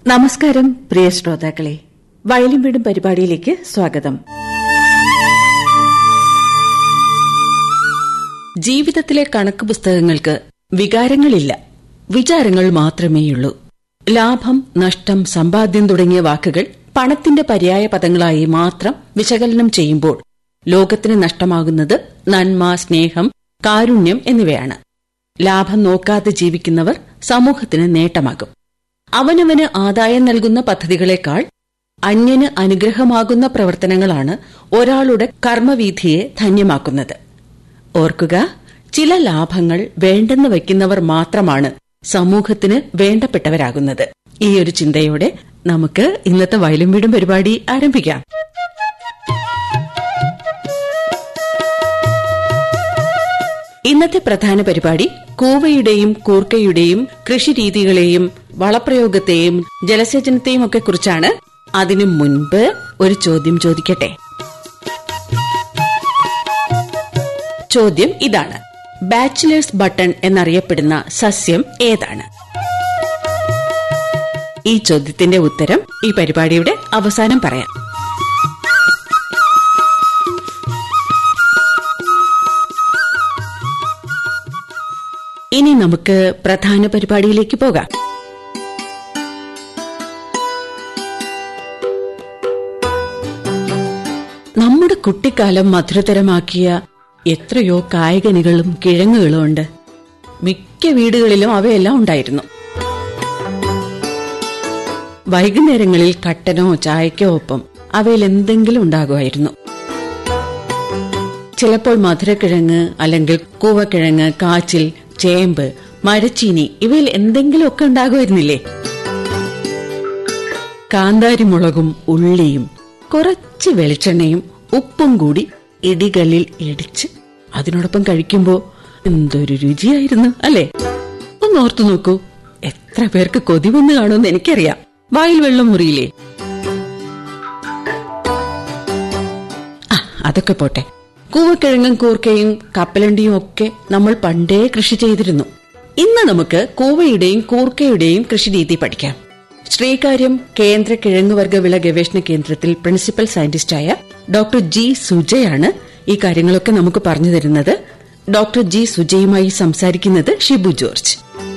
നമസ്കാരം പ്രിയ ശ്രോതാക്കളെ വയലും വീടും പരിപാടിയിലേക്ക് സ്വാഗതം ജീവിതത്തിലെ കണക്ക് പുസ്തകങ്ങൾക്ക് വികാരങ്ങളില്ല വിചാരങ്ങൾ മാത്രമേയുള്ളൂ ലാഭം നഷ്ടം സമ്പാദ്യം തുടങ്ങിയ വാക്കുകൾ പണത്തിന്റെ പര്യായ പദങ്ങളായി മാത്രം വിശകലനം ചെയ്യുമ്പോൾ ലോകത്തിന് നഷ്ടമാകുന്നത് നന്മ സ്നേഹം കാരുണ്യം എന്നിവയാണ് ലാഭം നോക്കാതെ ജീവിക്കുന്നവർ സമൂഹത്തിന് നേട്ടമാകും അവനവന് ആദായം നൽകുന്ന പദ്ധതികളെക്കാൾ അന്യന് അനുഗ്രഹമാകുന്ന പ്രവർത്തനങ്ങളാണ് ഒരാളുടെ കർമ്മവീഥിയെ ധന്യമാക്കുന്നത് ഓർക്കുക ചില ലാഭങ്ങൾ വേണ്ടെന്ന് വയ്ക്കുന്നവർ മാത്രമാണ് സമൂഹത്തിന് വേണ്ടപ്പെട്ടവരാകുന്നത് ഈ ഒരു ചിന്തയോടെ നമുക്ക് ഇന്നത്തെ വയലും വീടും പരിപാടി ആരംഭിക്കാം ഇന്നത്തെ പ്രധാന പരിപാടി കൂവയുടെയും കൂർക്കയുടെയും കൃഷിരീതികളെയും വളപ്രയോഗത്തെയും ജലസേചനത്തെയും ഒക്കെ കുറിച്ചാണ് അതിനു മുൻപ് ഒരു ചോദ്യം ചോദിക്കട്ടെ ചോദ്യം ഇതാണ് ബാച്ചിലേഴ്സ് ബട്ടൺ എന്നറിയപ്പെടുന്ന സസ്യം ഏതാണ് ഈ ചോദ്യത്തിന്റെ ഉത്തരം ഈ പരിപാടിയുടെ അവസാനം പറയാം ഇനി നമുക്ക് പ്രധാന പരിപാടിയിലേക്ക് പോകാം നമ്മുടെ കുട്ടിക്കാലം മധുരതരമാക്കിയ എത്രയോ കായകനികളും കിഴങ്ങുകളും ഉണ്ട് മിക്ക വീടുകളിലും അവയെല്ലാം ഉണ്ടായിരുന്നു വൈകുന്നേരങ്ങളിൽ കട്ടനോ ചായക്കോ ഒപ്പം അവയിൽ എന്തെങ്കിലും ഉണ്ടാകുമായിരുന്നു ചിലപ്പോൾ മധുരക്കിഴങ്ങ് അല്ലെങ്കിൽ കൂവക്കിഴങ്ങ് കാച്ചിൽ ചേമ്പ് മരച്ചീനി ഇവയിൽ എന്തെങ്കിലുമൊക്കെ ഉണ്ടാകുമായിരുന്നില്ലേ കാന്താരിമുളകും ഉള്ളിയും കുറച്ച് വെളിച്ചെണ്ണയും ഉപ്പും കൂടി ഇടികളിൽ ഇടിച്ച് അതിനോടൊപ്പം കഴിക്കുമ്പോ എന്തൊരു രുചിയായിരുന്നു അല്ലേ ഒന്ന് ഓർത്തു നോക്കൂ എത്ര പേർക്ക് കൊതി വന്ന് കാണുമെന്ന് എനിക്കറിയാം വായിൽ വെള്ളം മുറിയില്ലേ ആ അതൊക്കെ പോട്ടെ കൂവക്കിഴങ്ങും കൂർക്കയും കപ്പലണ്ടിയും ഒക്കെ നമ്മൾ പണ്ടേ കൃഷി ചെയ്തിരുന്നു ഇന്ന് നമുക്ക് കൂവയുടെയും കൂർക്കയുടെയും കൃഷിരീതി പഠിക്കാം ശ്രീകാര്യം കേന്ദ്ര കിഴങ്ങുവർഗ വിള ഗവേഷണ കേന്ദ്രത്തിൽ പ്രിൻസിപ്പൽ സയന്റിസ്റ്റായ ഡോക്ടർ ജി സുജയാണ് ഈ കാര്യങ്ങളൊക്കെ നമുക്ക് പറഞ്ഞു തരുന്നത് ഡോക്ടർ ജി സുജയുമായി സംസാരിക്കുന്നത് ഷിബു ജോർജ്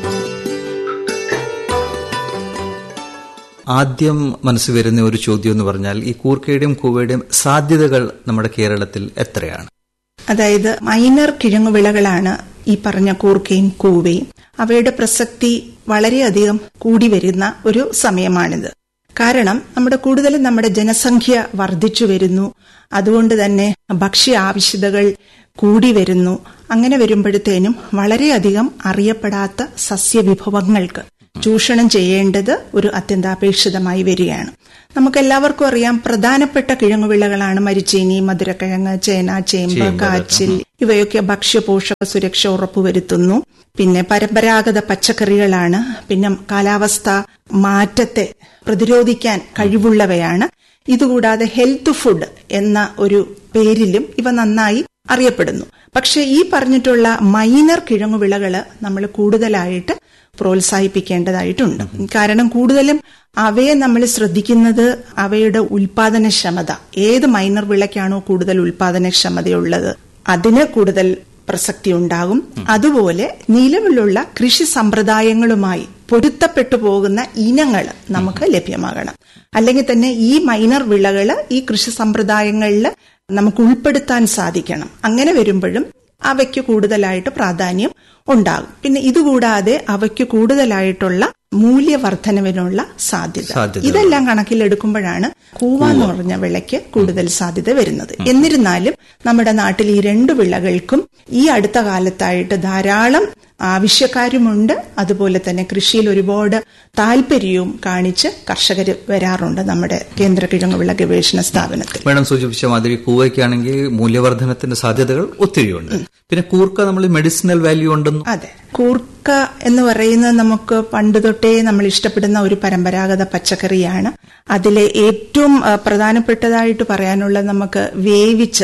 ആദ്യം മനസ്സിൽ വരുന്ന ഒരു ചോദ്യം എന്ന് പറഞ്ഞാൽ ഈ കൂർക്കയുടെയും കൂവയുടെയും സാധ്യതകൾ നമ്മുടെ കേരളത്തിൽ എത്രയാണ് അതായത് മൈനർ കിഴങ്ങുവിളകളാണ് ഈ പറഞ്ഞ കൂർക്കയും കൂവയും അവയുടെ പ്രസക്തി വളരെയധികം കൂടി വരുന്ന ഒരു സമയമാണിത് കാരണം നമ്മുടെ കൂടുതലും നമ്മുടെ ജനസംഖ്യ വർദ്ധിച്ചു വരുന്നു അതുകൊണ്ട് തന്നെ ഭക്ഷ്യ ആവശ്യതകൾ കൂടി വരുന്നു അങ്ങനെ വരുമ്പോഴത്തേനും വളരെയധികം അറിയപ്പെടാത്ത സസ്യവിഭവങ്ങൾക്ക് ചൂഷണം ചെയ്യേണ്ടത് ഒരു അത്യന്താപേക്ഷിതമായി വരികയാണ് നമുക്കെല്ലാവർക്കും അറിയാം പ്രധാനപ്പെട്ട കിഴങ്ങുവിളകളാണ് മരിച്ചീനി മധുരക്കിഴങ്ങ് ചേന ചേമ്പ് കാച്ചിൽ ഇവയൊക്കെ ഭക്ഷ്യപോഷക സുരക്ഷ ഉറപ്പുവരുത്തുന്നു പിന്നെ പരമ്പരാഗത പച്ചക്കറികളാണ് പിന്നെ കാലാവസ്ഥ മാറ്റത്തെ പ്രതിരോധിക്കാൻ കഴിവുള്ളവയാണ് ഇതുകൂടാതെ ഹെൽത്ത് ഫുഡ് എന്ന ഒരു പേരിലും ഇവ നന്നായി അറിയപ്പെടുന്നു പക്ഷെ ഈ പറഞ്ഞിട്ടുള്ള മൈനർ കിഴങ്ങുവിളകള് നമ്മൾ കൂടുതലായിട്ട് പ്രോത്സാഹിപ്പിക്കേണ്ടതായിട്ടുണ്ട് കാരണം കൂടുതലും അവയെ നമ്മൾ ശ്രദ്ധിക്കുന്നത് അവയുടെ ഉൽപാദനക്ഷമത ഏത് മൈനർ വിളയ്ക്കാണോ കൂടുതൽ ഉൽപാദനക്ഷമതയുള്ളത് അതിന് കൂടുതൽ പ്രസക്തി ഉണ്ടാകും അതുപോലെ നിലവിലുള്ള കൃഷി സമ്പ്രദായങ്ങളുമായി പൊരുത്തപ്പെട്ടു പോകുന്ന ഇനങ്ങൾ നമുക്ക് ലഭ്യമാകണം അല്ലെങ്കിൽ തന്നെ ഈ മൈനർ വിളകൾ ഈ കൃഷി സമ്പ്രദായങ്ങളിൽ നമുക്ക് ഉൾപ്പെടുത്താൻ സാധിക്കണം അങ്ങനെ വരുമ്പോഴും അവയ്ക്ക് കൂടുതലായിട്ട് പ്രാധാന്യം ഉണ്ടാകും പിന്നെ ഇതുകൂടാതെ അവയ്ക്ക് കൂടുതലായിട്ടുള്ള മൂല്യവർദ്ധനവിനുള്ള സാധ്യത സാധ്യത. ഇതെല്ലാം കണക്കിലെടുക്കുമ്പോഴാണ് കൂവ എന്ന് പറഞ്ഞ വിളയ്ക്ക് കൂടുതൽ സാധ്യത വരുന്നത് എന്നിരുന്നാലും നമ്മുടെ നാട്ടിൽ ഈ രണ്ട് വിളകൾക്കും ഈ അടുത്ത കാലത്തായിട്ട് ധാരാളം ആവശ്യക്കാരുമുണ്ട് അതുപോലെ തന്നെ കൃഷിയിൽ ഒരുപാട് താല്പര്യവും കാണിച്ച് കർഷകർ വരാറുണ്ട് നമ്മുടെ കേന്ദ്ര കിഴങ്ങുവിള ഗവേഷണ സ്ഥാപനത്തിൽ മേഡം സൂചിപ്പിച്ച മാതിരി കൂവയ്ക്കാണെങ്കിൽ മൂല്യവർദ്ധനത്തിന്റെ സാധ്യതകൾ ഒത്തിരിയുണ്ട് പിന്നെ കൂർക്ക നമ്മൾ മെഡിസിനൽ വാല്യൂ ഉണ്ടെന്നും അതെ കൂർക്ക എന്ന് പറയുന്നത് നമുക്ക് പണ്ട് തൊട്ടേ നമ്മൾ ഇഷ്ടപ്പെടുന്ന ഒരു പരമ്പരാഗത പച്ചക്കറിയാണ് അതിലെ ഏറ്റവും ആ, പ്രധാനപ്പെട്ടതായിട്ട് പറയാനുള്ളത് നമുക്ക് വേവിച്ച്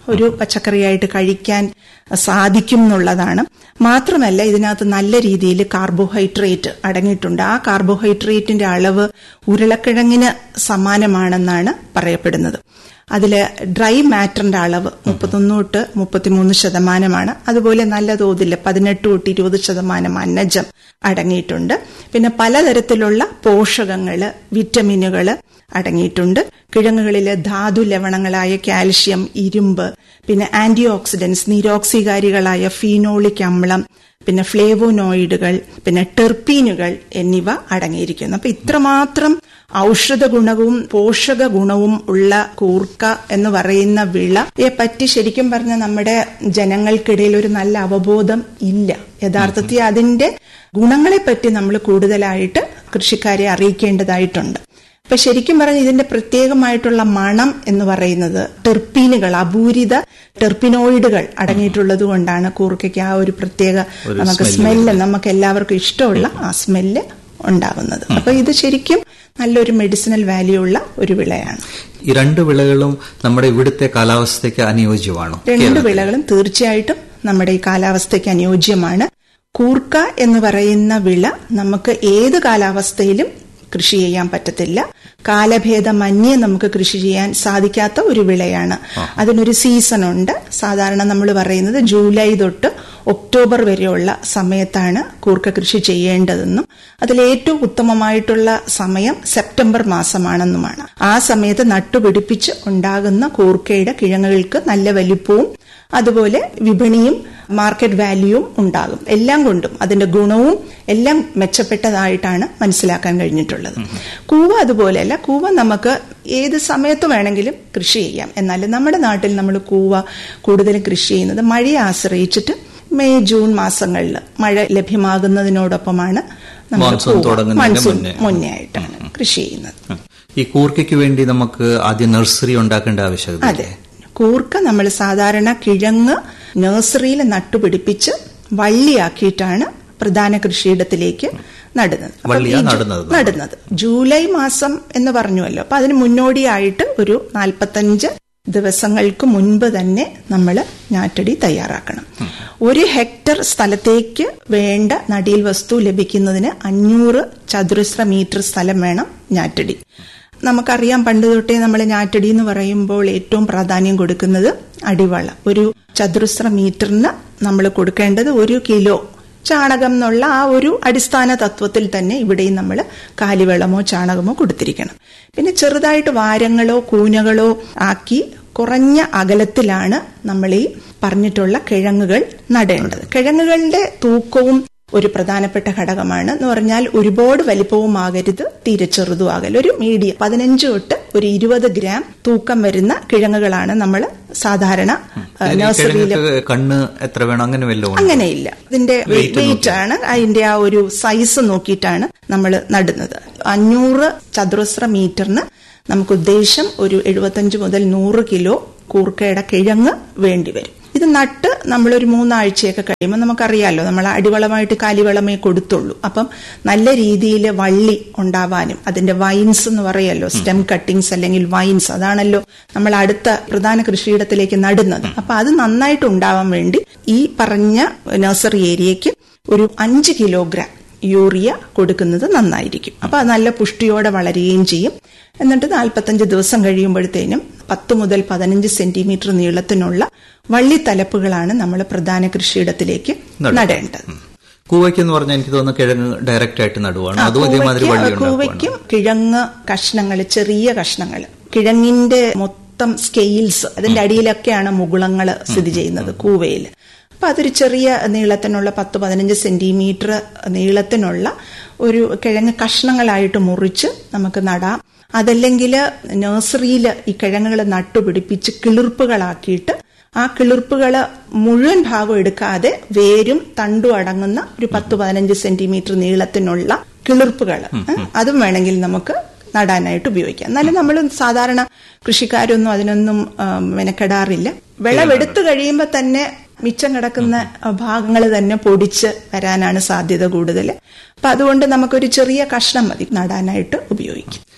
ഒരു പച്ചക്കറിയായിട്ട് കഴിക്കാൻ സാധിക്കും എന്നുള്ളതാണ് മാത്രമല്ല ഇതിനകത്ത് നല്ല രീതിയിൽ കാർബോഹൈഡ്രേറ്റ് അടങ്ങിയിട്ടുണ്ട് ആ കാർബോഹൈഡ്രേറ്റിന്റെ അളവ് ഉരുളക്കിഴങ്ങിന് സമാനമാണെന്നാണ് പറയപ്പെടുന്നത് അതില് ഡ്രൈ മാറ്ററിന്റെ അളവ് മുപ്പത്തൊന്ന് തൊട്ട് മുപ്പത്തിമൂന്ന് ശതമാനമാണ് അതുപോലെ നല്ല തോതിൽ പതിനെട്ട് തൊട്ട് ഇരുപത് ശതമാനം അന്നജം അടങ്ങിയിട്ടുണ്ട് പിന്നെ പലതരത്തിലുള്ള പോഷകങ്ങള് വിറ്റമിനുകള് അടങ്ങിയിട്ടുണ്ട് കിഴങ്ങുകളിലെ ധാതു ലവണങ്ങളായ കാൽഷ്യം ഇരുമ്പ് പിന്നെ ആന്റി ഓക്സിഡൻസ് നിരോക്സികാരികളായ ഫീനോളിക് അമ്ലം പിന്നെ ഫ്ലേവോനോയിഡുകൾ പിന്നെ ടെർപ്പീനുകൾ എന്നിവ അടങ്ങിയിരിക്കുന്നു അപ്പൊ ഇത്രമാത്രം ഔഷധ ഗുണവും പോഷക ഗുണവും ഉള്ള കൂർക്ക എന്ന് പറയുന്ന വിളയെ പറ്റി ശരിക്കും പറഞ്ഞ നമ്മുടെ ജനങ്ങൾക്കിടയിൽ ഒരു നല്ല അവബോധം ഇല്ല യഥാർത്ഥത്തിൽ അതിന്റെ ഗുണങ്ങളെപ്പറ്റി നമ്മൾ കൂടുതലായിട്ട് കൃഷിക്കാരെ അറിയിക്കേണ്ടതായിട്ടുണ്ട് അപ്പൊ ശരിക്കും പറഞ്ഞ ഇതിന്റെ പ്രത്യേകമായിട്ടുള്ള മണം എന്ന് പറയുന്നത് ടെർപ്പീനുകൾ അപൂരിത ടെർപ്പിനോയിഡുകൾ അടങ്ങിയിട്ടുള്ളത് കൊണ്ടാണ് കൂർക്കയ്ക്ക് ആ ഒരു പ്രത്യേക നമുക്ക് സ്മെല്ല് നമുക്ക് എല്ലാവർക്കും ഇഷ്ടമുള്ള ആ സ്മെല്ല് ഉണ്ടാവുന്നത് അപ്പൊ ഇത് ശരിക്കും നല്ലൊരു മെഡിസിനൽ വാല്യൂ ഉള്ള ഒരു വിളയാണ് ഈ രണ്ട് വിളകളും നമ്മുടെ ഇവിടുത്തെ കാലാവസ്ഥയ്ക്ക് അനുയോജ്യമാണോ രണ്ട് വിളകളും തീർച്ചയായിട്ടും നമ്മുടെ ഈ കാലാവസ്ഥയ്ക്ക് അനുയോജ്യമാണ് കൂർക്ക എന്ന് പറയുന്ന വിള നമുക്ക് ഏത് കാലാവസ്ഥയിലും കൃഷി ചെയ്യാൻ പറ്റത്തില്ല കാലഭേദമന്യേ നമുക്ക് കൃഷി ചെയ്യാൻ സാധിക്കാത്ത ഒരു വിളയാണ് അതിനൊരു സീസൺ ഉണ്ട് സാധാരണ നമ്മൾ പറയുന്നത് ജൂലൈ തൊട്ട് ഒക്ടോബർ വരെയുള്ള സമയത്താണ് കൂർക്ക കൃഷി ചെയ്യേണ്ടതെന്നും അതിൽ ഏറ്റവും ഉത്തമമായിട്ടുള്ള സമയം സെപ്റ്റംബർ മാസമാണെന്നുമാണ് ആ സമയത്ത് നട്ടുപിടിപ്പിച്ച് ഉണ്ടാകുന്ന കൂർക്കയുടെ കിഴങ്ങുകൾക്ക് നല്ല വലിപ്പവും അതുപോലെ വിപണിയും മാർക്കറ്റ് വാല്യൂവും ഉണ്ടാകും എല്ലാം കൊണ്ടും അതിന്റെ ഗുണവും എല്ലാം മെച്ചപ്പെട്ടതായിട്ടാണ് മനസ്സിലാക്കാൻ കഴിഞ്ഞിട്ടുള്ളത് കൂവ അതുപോലെയല്ല കൂവ നമുക്ക് ഏത് സമയത്ത് വേണമെങ്കിലും കൃഷി ചെയ്യാം എന്നാൽ നമ്മുടെ നാട്ടിൽ നമ്മൾ കൂവ കൂടുതലും കൃഷി ചെയ്യുന്നത് മഴയെ ആശ്രയിച്ചിട്ട് മെയ് ജൂൺ മാസങ്ങളിൽ മഴ ലഭ്യമാകുന്നതിനോടൊപ്പമാണ് നമ്മൾ Monsoon കൂവ തുടങ്ങുന്നതിന് മൺസൂൺ മുന്നേ. മുന്നേ ആയിട്ടാണ് കൃഷി ചെയ്യുന്നത് ഈ കൂർക്കയ്ക്ക് വേണ്ടി നമുക്ക് ആദ്യം നഴ്സറി ഉണ്ടാക്കേണ്ട ആവശ്യകത അതെ കൂർക്ക നമ്മൾ സാധാരണ കിഴങ്ങ് നഴ്സറിയിൽ നട്ടുപിടിപ്പിച്ച് വള്ളിയാക്കിയിട്ടാണ് പ്രധാന കൃഷിയിടത്തിലേക്ക് നടുന്നത് അപ്പം വള്ളിയാ ഈ ജു- നടുന്നത് നമ്മൾ. നടുന്നത് ജൂലൈ മാസം എന്ന് പറഞ്ഞുവല്ലോ അപ്പൊ അതിന് മുന്നോടിയായിട്ട് ഒരു നാൽപ്പത്തഞ്ച് ദിവസങ്ങൾക്ക് മുൻപ് തന്നെ നമ്മൾ ഞാറ്റടി തയ്യാറാക്കണം ഒരു ഹെക്ടർ സ്ഥലത്തേക്ക് വേണ്ട നടീൽ വസ്തു ലഭിക്കുന്നതിന് അഞ്ഞൂറ് ചതുരശ്ര മീറ്റർ സ്ഥലം വേണം ഞാറ്റടി നമുക്കറിയാം പണ്ട് തൊട്ടേ നമ്മൾ ഞാറ്റടി എന്ന് പറയുമ്പോൾ ഏറ്റവും പ്രാധാന്യം കൊടുക്കുന്നത് അടിവള ഒരു ചതുരശ്ര മീറ്ററിന് നമ്മൾ കൊടുക്കേണ്ടത് ഒരു കിലോ ചാണകം എന്നുള്ള ആ ഒരു അടിസ്ഥാന തത്വത്തിൽ തന്നെ ഇവിടെയും നമ്മൾ കാലിവെള്ളമോ ചാണകമോ കൊടുത്തിരിക്കണം പിന്നെ ചെറുതായിട്ട് വാരങ്ങളോ കൂനകളോ ആക്കി കുറഞ്ഞ അകലത്തിലാണ് നമ്മൾ ഈ പറഞ്ഞിട്ടുള്ള കിഴങ്ങുകൾ നടേണ്ടത് കിഴങ്ങുകളുടെ തൂക്കവും ഒരു പ്രധാനപ്പെട്ട ഘടകമാണ് എന്ന് പറഞ്ഞാൽ ഒരുപാട് വലിപ്പവും ആകരുത് തീരെ ചെറുതും ആകരുത് ഒരു മീഡിയം പതിനഞ്ച് തൊട്ട് ഒരു ഇരുപത് ഗ്രാം തൂക്കം വരുന്ന കിഴങ്ങുകളാണ് നമ്മൾ സാധാരണ ഇതിന് ഈ നഴ്സറിയിൽ കിഴങ്ങൊക്കെ കണ്ണ് എത്ര വേണം അങ്ങനെ വല്ലതും ഉണ്ടോ? അങ്ങനെയില്ല ഇതിന്റെ വെയിറ്റ് ആണ് അതിന്റെ ആ ഒരു സൈസ് നോക്കിയിട്ടാണ് നമ്മൾ നടുന്നത് അഞ്ഞൂറ് ചതുരശ്ര മീറ്ററിന് നമുക്ക് ഉദ്ദേശം ഒരു എഴുപത്തഞ്ച് മുതൽ നൂറ് കിലോ കൂർക്കയുടെ കിഴങ്ങ് വേണ്ടിവരും ഇത് നട്ട് നമ്മളൊരു മൂന്നാഴ്ചയൊക്കെ കഴിയുമ്പോൾ നമുക്കറിയാലോ നമ്മൾ അടിവളമായിട്ട് കാലിവളമേ കൊടുത്തുള്ളൂ അപ്പം നല്ല രീതിയിൽ വള്ളി ഉണ്ടാവാനും അതിന്റെ വൈൻസ് എന്ന് പറയല്ലോ സ്റ്റെം കട്ടിങ്സ് അല്ലെങ്കിൽ വൈൻസ് അതാണല്ലോ നമ്മൾ അടുത്ത പ്രധാന കൃഷിയിടത്തിലേക്ക് നടുന്നത് അപ്പൊ അത് നന്നായിട്ട് ഉണ്ടാവാൻ വേണ്ടി ഈ പറഞ്ഞ നഴ്സറി ഏരിയയ്ക്ക് ഒരു അഞ്ച് കിലോഗ്രാം യൂറിയ കൊടുക്കുന്നത് നന്നായിരിക്കും അപ്പൊ അത് നല്ല പുഷ്ടിയോടെ വളരുകയും ചെയ്യും എന്നിട്ട് നാൽപ്പത്തഞ്ച് ദിവസം കഴിയുമ്പോഴത്തേനും പത്ത് മുതൽ പതിനഞ്ച് സെന്റിമീറ്റർ നീളത്തിനുള്ള വള്ളിത്തലപ്പുകളാണ് നമ്മൾ പ്രധാന കൃഷിയിടത്തിലേക്ക് നടേണ്ടത് കൂവയ്ക്ക് എന്ന് പറഞ്ഞാൽ എനിക്ക് തോന്നുന്നു കിഴങ്ങ് ഡയറക്റ്റ് ആയിട്ട് നടുവാണ് അതും ഇതേമാതിരി വള്ളി കൂവയ്ക്ക് ഉണ്ടാക്കുവാണ് കൂവയ്ക്കും കിഴങ്ങ് കഷ്ണങ്ങൾ ചെറിയ കഷ്ണങ്ങൾ കിഴങ്ങിന്റെ മൊത്തം സ്കെയിൽസ് അതിന്റെ അടിയിലൊക്കെയാണ് മുകുളങ്ങൾ സ്ഥിതി ചെയ്യുന്നത് കൂവയിൽ അപ്പൊ അതൊരു ചെറിയ നീളത്തിനുള്ള പത്ത് പതിനഞ്ച് സെന്റിമീറ്റർ നീളത്തിനുള്ള ഒരു കിഴങ്ങ് കഷ്ണങ്ങളായിട്ട് മുറിച്ച് നമുക്ക് നടാം അതല്ലെങ്കിൽ നഴ്സറിയിൽ ഈ കിഴങ്ങുകൾ നട്ടുപിടിപ്പിച്ച് കിളിർപ്പുകളാക്കിയിട്ട് ആ കിളിർപ്പുകൾ മുഴുവൻ ഭാഗം എടുക്കാതെ വേരും തണ്ടും അടങ്ങുന്ന ഒരു പത്ത് പതിനഞ്ച് സെന്റിമീറ്റർ നീളത്തിനുള്ള കിളിർപ്പുകൾ അതും വേണമെങ്കിൽ നമുക്ക് നടാനായിട്ട് ഉപയോഗിക്കാം എന്നാലും നമ്മൾ സാധാരണ കൃഷിക്കാരൊന്നും അതിനൊന്നും ആ, മെനക്കെടാറില്ല വിളവെടുത്തു കഴിയുമ്പോൾ തന്നെ മിച്ചം കിടക്കുന്ന ഭാഗങ്ങൾ തന്നെ പൊടിച്ച് വരാനാണ് സാധ്യത കൂടുതൽ അപ്പൊ അതുകൊണ്ട് നമുക്കൊരു ചെറിയ കഷ്ണം മതി നടാനായിട്ട് ഉപയോഗിക്കും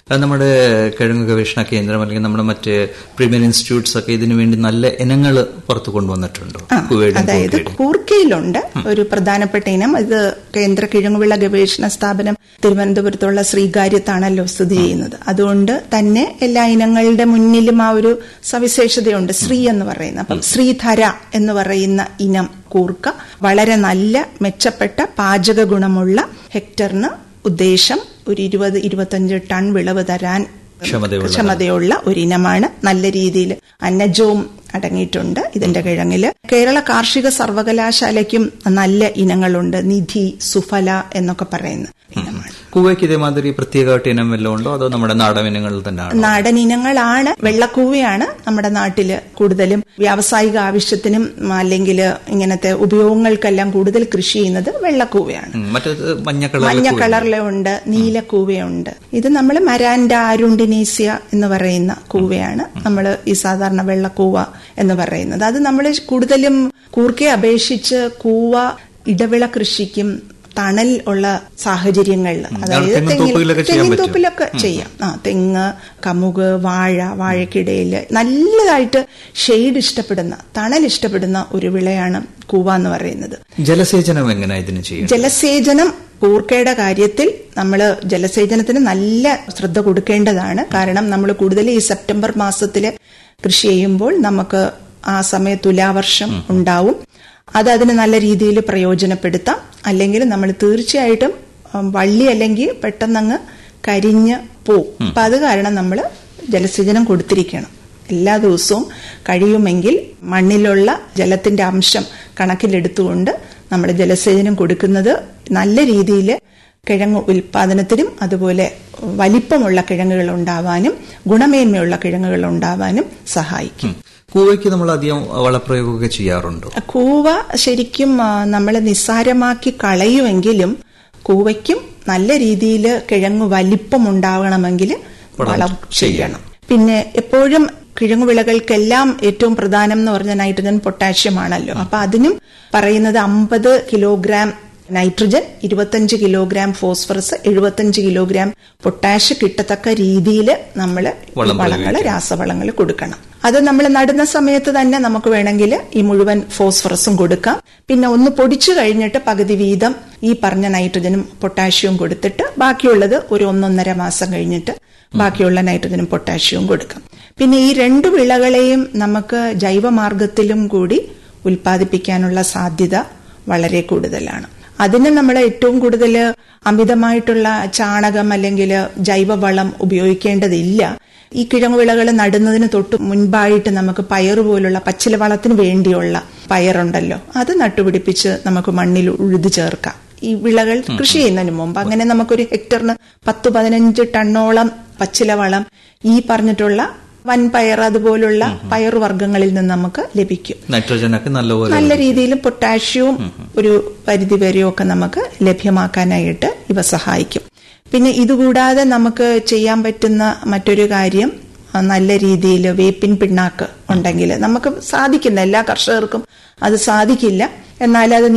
അത് നമ്മുടെ കിഴങ്ങ് ഗവേഷണ കേന്ദ്രം അല്ലെങ്കിൽ നമ്മുടെ മറ്റ് പ്രീമിയർ ഇൻസ്റ്റിറ്റ്യൂട്ട്സ് ഒക്കെ ഇതിനു വേണ്ടി നല്ല ഇനങ്ങൾ പുറത്തു കൊണ്ടുവന്നിട്ടുണ്ടോ ആ, കുവയുടെയും അതായത് കൂർക്കയുടെയും? കൂർക്കയിലുണ്ട് ഒരു പ്രധാനപ്പെട്ട ഇനം ഇത് കേന്ദ്ര കിഴങ്ങുവിള ഗവേഷണ സ്ഥാപനം തിരുവനന്തപുരത്തുള്ള ശ്രീകാര്യത്താണല്ലോ സ്ഥിതി ചെയ്യുന്നത് അതുകൊണ്ട് തന്നെ എല്ലാ ഇനങ്ങളുടെ മുന്നിലും ആ ഒരു സവിശേഷതയുണ്ട് ശ്രീ എന്ന് പറയുന്നത് അപ്പം ശ്രീധര എന്ന് പറയുന്ന ഇനം കൂർക്ക വളരെ നല്ല മെച്ചപ്പെട്ട പാചക ഗുണമുള്ള ഹെക്ടറിന് ഉദ്ദേശം ഒരു ഇരുപത് ഇരുപത്തഞ്ച് ടൺ വിളവ് തരാൻ ക്ഷമതയുള്ള ക്ഷമതയുള്ള ഒരു ഇനമാണ് നല്ല രീതിയിൽ അന്നജവും അടങ്ങിയിട്ടുണ്ട് ഇതിന്റെ കിഴങ്ങില് കേരള കാർഷിക സർവകലാശാലയ്ക്കും നല്ല ഇനങ്ങളുണ്ട് നിധി സുഫല എന്നൊക്കെ പറയുന്ന ഇനമാണ് കൂവയ്ക്ക് ഇതേമാതിരി പ്രത്യേകമായിട്ട് ഇനം വല്ലതും ഉണ്ടോ അതോ നമ്മുടെ നാടൻ ഇനങ്ങളിൽ തന്നെയാണോ നാടൻ ഇനങ്ങളാണ് വെള്ളക്കൂവയാണ് നമ്മുടെ നാട്ടില് കൂടുതലും വ്യാവസായിക ആവശ്യത്തിനും അല്ലെങ്കിൽ ഇങ്ങനത്തെ ഉപയോഗങ്ങൾക്കെല്ലാം കൂടുതൽ കൃഷി ചെയ്യുന്നത് വെള്ളക്കൂവയാണ് ഉം, മറ്റേത് മഞ്ഞ കളർ മഞ്ഞ കളറിലുണ്ട് നീല കൂവയുണ്ട് ഇത് നമ്മൾ മരാൻഡ ആരുണ്ടിനീസിയ എന്ന് പറയുന്ന കൂവയാണ് നമ്മൾ ഈ സാധാരണ വെള്ളക്കൂവ എന്ന് പറയുന്നത് അത് നമ്മൾ കൂടുതലും കൂർക്കയെ അപേക്ഷിച്ച് കൂവ ഇടവിള കൃഷിക്കും തണൽ ഉള്ള സാഹചര്യങ്ങളിൽ അതായത് തെങ്ങിൻ തെങ്ങിൽ- തോപ്പുകളിലൊക്കെ ചെയ്യാൻ തെങ്ങിൻ പറ്റും. തോപ്പിലൊക്കെ ചെയ്യാം ആ തെങ്ങ് കമുക് വാഴ വാഴക്കിടയിൽ നല്ലതായിട്ട് ഷെയ്ഡ് ഇഷ്ടപ്പെടുന്ന തണൽ ഇഷ്ടപ്പെടുന്ന ഒരു വിളയാണ് കൂവ എന്ന് പറയുന്നത് ജലസേചനം എങ്ങനെ ഇതിന് ചെയ്യും ജലസേചനം കൂർക്കയുടെ കാര്യത്തിൽ നമ്മൾ ജലസേചനത്തിന് നല്ല ശ്രദ്ധ കൊടുക്കേണ്ടതാണ് കാരണം നമ്മൾ കൂടുതൽ ഈ സെപ്റ്റംബർ മാസത്തിൽ കൃഷി ചെയ്യുമ്പോൾ നമുക്ക് ആ സമയത്ത് തുലാവർഷം ഉണ്ടാവും അത് അതിന് നല്ല രീതിയിൽ പ്രയോജനപ്പെടുത്താം അല്ലെങ്കിൽ നമ്മൾ തീർച്ചയായിട്ടും ഉം, വള്ളി അല്ലെങ്കിൽ പെട്ടെന്നങ്ങ് കരിഞ്ഞ് പോവും അപ്പൊ അത് കാരണം നമ്മൾ ജലസേചനം കൊടുത്തിരിക്കണം എല്ലാ ദിവസവും കഴിയുമെങ്കിൽ മണ്ണിലുള്ള ജലത്തിന്റെ അംശം കണക്കിലെടുത്തുകൊണ്ട് നമ്മൾ ജലസേചനം കൊടുക്കുന്നത് നല്ല രീതിയിൽ കിഴങ്ങ് ഉൽപാദനത്തിനും അതുപോലെ വലിപ്പമുള്ള കിഴങ്ങുകൾ ഉണ്ടാവാനും ഗുണമേന്മയുള്ള കിഴങ്ങുകൾ ഉണ്ടാവാനും സഹായിക്കും കൂവയ്ക്ക് നമ്മൾ അധികം വളപ്രയോഗമൊക്കെ ചെയ്യാറുണ്ടോ കൂവ ശരിക്കും നമ്മൾ നിസ്സാരമാക്കി കളയുമെങ്കിലും കൂവയ്ക്കും നല്ല രീതിയിൽ കിഴങ്ങ് വലിപ്പം ഉണ്ടാവണമെങ്കിൽ വളം ചെയ്യണം പിന്നെ എപ്പോഴും കിഴങ്ങു വിളകൾക്കെല്ലാം ഏറ്റവും പ്രധാനം എന്ന് പറഞ്ഞ നൈട്രജൻ പൊട്ടാഷ്യം ആണല്ലോ അപ്പൊ അതിനും പറയുന്നത് അമ്പത് കിലോഗ്രാം നൈട്രജൻ ഇരുപത്തഞ്ച് കിലോഗ്രാം ഫോസ്ഫറസ് എഴുപത്തഞ്ച് കിലോഗ്രാം പൊട്ടാഷ് കിട്ടത്തക്ക രീതിയിൽ നമ്മൾ വളം വളങ്ങൾ രാസവളങ്ങൾ കൊടുക്കണം അത് നമ്മൾ നടുന്ന സമയത്ത് തന്നെ നമുക്ക് വേണമെങ്കിൽ ഈ മുഴുവൻ ഫോസ്ഫറസും കൊടുക്കാം പിന്നെ ഒന്ന് പൊടിച്ചു കഴിഞ്ഞിട്ട് പകുതി വീതം ഈ പറഞ്ഞ നൈട്രജനും പൊട്ടാഷ്യവും കൊടുത്തിട്ട് ബാക്കിയുള്ളത് ഒരു ഒന്നൊന്നര മാസം കഴിഞ്ഞിട്ട് ബാക്കിയുള്ള നൈട്രജനും പൊട്ടാഷ്യവും കൊടുക്കാം പിന്നെ ഈ രണ്ടു വിളകളെയും നമുക്ക് ജൈവമാർഗത്തിലും കൂടി ഉൽപ്പാദിപ്പിക്കാനുള്ള സാധ്യത വളരെ കൂടുതലാണ് അതിന് നമ്മൾ ഏറ്റവും കൂടുതൽ അമിതമായിട്ടുള്ള ചാണകം അല്ലെങ്കിൽ ജൈവവളം ഉപയോഗിക്കേണ്ടതില്ല ഈ കിഴങ്ങുവിളകൾ നടുന്നതിന് തൊട്ട് മുൻപായിട്ട് നമുക്ക് പയറ് പോലുള്ള പച്ചില വളത്തിന് വേണ്ടിയുള്ള പയറുണ്ടല്ലോ അത് നട്ടുപിടിപ്പിച്ച് നമുക്ക് മണ്ണിൽ ഉഴുതു ചേർക്കാം ഈ വിളകൾ കൃഷി ചെയ്യുന്നതിന് മുമ്പ് അങ്ങനെ നമുക്കൊരു ഹെക്ടറിന് പത്ത് പതിനഞ്ച് ടണ്ണോളം പച്ചില വളം ഈ പറഞ്ഞിട്ടുള്ള വൻപയർ അതുപോലുള്ള പയറുവർഗ്ഗങ്ങളിൽ നിന്ന് നമുക്ക് ലഭിക്കും നൈട്രജനൊക്കെ നല്ലപോലെ നല്ല രീതിയിൽ പൊട്ടാഷ്യവും ഒരു പരിധി വരെയൊക്കെ നമുക്ക് ലഭ്യമാക്കാനായിട്ട് ഇവ സഹായിക്കും പിന്നെ ഇതുകൂടാതെ നമുക്ക് ചെയ്യാൻ പറ്റുന്ന മറ്റൊരു കാര്യം ആ, നല്ല രീതിയിൽ വേപ്പിൻ പിണ്ണാക്ക് ഉണ്ടെങ്കിൽ നമുക്ക് സാധിക്കുന്ന എല്ലാ കർഷകർക്കും അത് സാധിക്കില്ല എന്നാൽ അത്